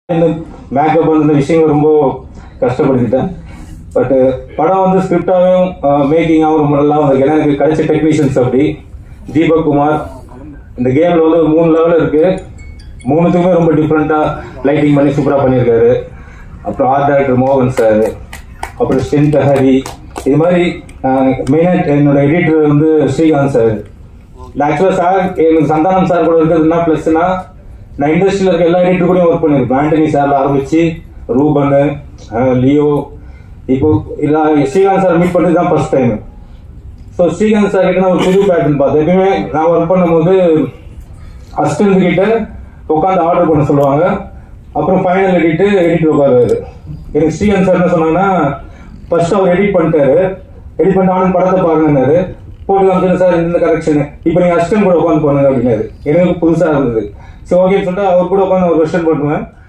இந்த மேக்கப் அந்த விஷயங்கள் ரொம்ப கஷ்டப்படுத்திட்டேன் பட் படம் வந்து ஸ்கிரிப்டாகவும் மேக்கிங்காகவும் ரொம்ப நல்லா வந்திருக்கு ஏன்னா எனக்கு கிடைச்ச டெக்னீஷியன்ஸ் அப்படி தீபக் குமார் இந்த கேமில் வந்து ஒரு மூணு லெவல் இருக்கு மூணுத்துக்குமே ரொம்ப டிஃப்ரெண்ட்டாக லைட்டிங் பண்ணி சூப்பராக பண்ணியிருக்காரு அப்புறம் ஆர்ட் டைரக்டர் மோகன் சார் அப்புறம் ஸ்டென்ட் ஹரி இது மாதிரி மெயினாக என்னோட எடிட்டர் வந்து ஸ்ரீகாந்த் சார் ஆக்சுவலாக சார் எனக்கு சந்தானம் சார் கூட இருக்கிறது என்ன ப்ளஸ்னா நான் இண்டஸ்ட்ரியில் இருக்க எல்லா எடிட்டர் கூடயும் ஒர்க் பண்ணியிருப்பேன் ஆண்டனி சார்ல ஆரம்பிச்சு ரூபன் அஹ், லியோ இப்போ இல்ல ஸ்ரீகாந்த் சார் மீட் பண்ணது தான் first time so Srikanth sir கிட்ட நான் ஒரு புது பேட்டர்ன் பார்த்தேன் எப்பயுமே நான் ஒர்க் பண்ணும்போது அசிஸ்டன்ட் கிட்ட உட்காந்து ஆர்டர் பண்ண சொல்லுவாங்க அப்புறம் ஃபைனல் எடிட்டு எடிட் உட்காருவாரு எனக்கு ஸ்ரீகாந்த் சார் என்ன சொன்னாங்கன்னா ஃபர்ஸ்ட் அவர் எடிட் பண்ணிட்டாரு எடிட் பண்ணிட்டு ஆனந்த் படத்தை பாருங்கன்னாரு போட்டு காமிச்சு சார் இந்த கரெக்ஷன் இப்போ நீங்க அசிஸ்டன்ட் கூட உட்காந்து பண்ணுங்க அப்படின்னாரு எனக்கு புதுசா இருந்தது சரி ஓகேன்னு சொல்லிட்டு அவர் கூட உட்காந்து ஒரு கொஸ்டின் பண்ணுவேன்